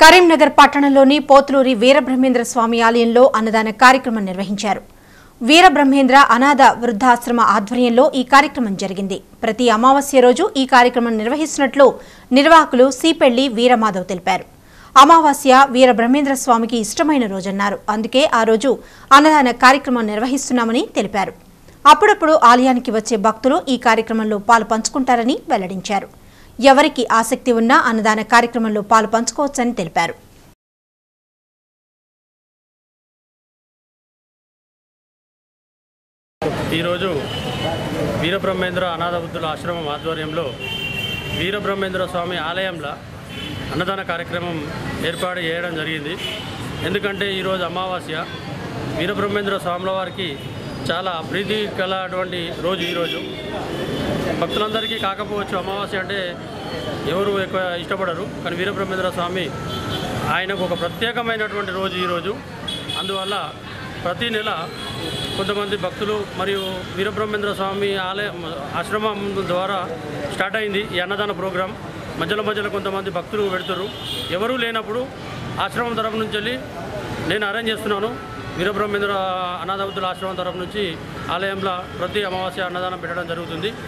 కరీంనగర్ పట్టణంలోని పోతులూరి వీరబ్రహ్మేంద్ర స్వామి ఆలయంలో అన్నదాన కార్యక్రమం నిర్వహించారు వీరబ్రహ్మేంద్ర అనాథ వృద్ధాశ్రమ ఆధ్వర్యంలో ఈ కార్యక్రమం జరిగింది ప్రతి అమావాస్య రోజు ఈ కార్యక్రమం నిర్వహిస్తున్నట్లు నిర్వాహకులు సీపెళ్లి వీరమాధవ్ తెలిపారు అమావాస్య వీరబ్రహ్మేంద్ర స్వామికి ఇష్టమైన రోజన్నారు అందుకే ఆ రోజు అన్నదాన కార్యక్రమం నిర్వహిస్తున్నామని తెలిపారు అప్పుడప్పుడు ఆలయానికి వచ్చే భక్తులు ఈ కార్యక్రమంలో పాలు పంచుకుంటారని వెల్లడించారు ఎవరికి ఆసక్తి ఉన్నా అన్నదాన కార్యక్రమంలో పాలు పంచుకోవచ్చని తెలిపారు ఈరోజు వీరబ్రహ్మేంద్ర అనాథబుద్ధుల ఆశ్రమం ఆధ్వర్యంలో వీరబ్రహ్మేంద్ర స్వామి ఆలయంలో అన్నదాన కార్యక్రమం ఏర్పాటు చేయడం జరిగింది ఎందుకంటే ఈరోజు అమావాస్య వీరబ్రహ్మేంద్ర స్వాముల వారికి చాలా ప్రీతి కలటువంటి రోజు ఈరోజు భక్తులందరికీ కాకపోవచ్చు అమావాస్య అంటే ఎవరు ఎక్కువ ఇష్టపడరు కానీ వీరబ్రహ్మేంద్ర స్వామి ఆయనకు ఒక ప్రత్యేకమైనటువంటి రోజు ఈరోజు అందువల్ల ప్రతి నెల కొంతమంది భక్తులు మరియు వీరబ్రహ్మేంద్ర స్వామి ఆలయం ఆశ్రమం ద్వారా స్టార్ట్ అయింది ఈ అన్నదాన ప్రోగ్రాం మధ్యలో మధ్యలో కొంతమంది భక్తులు పెడుతున్నారు ఎవరూ లేనప్పుడు ఆశ్రమం తరపు నుంచి వెళ్ళి నేను అరేంజ్ చేస్తున్నాను వీరబ్రహ్మేంద్ర అనాథవృద్ధుల ఆశ్రమం తరపు నుంచి ఆలయంలో ప్రతి అమావాస్య అన్నదానం పెట్టడం జరుగుతుంది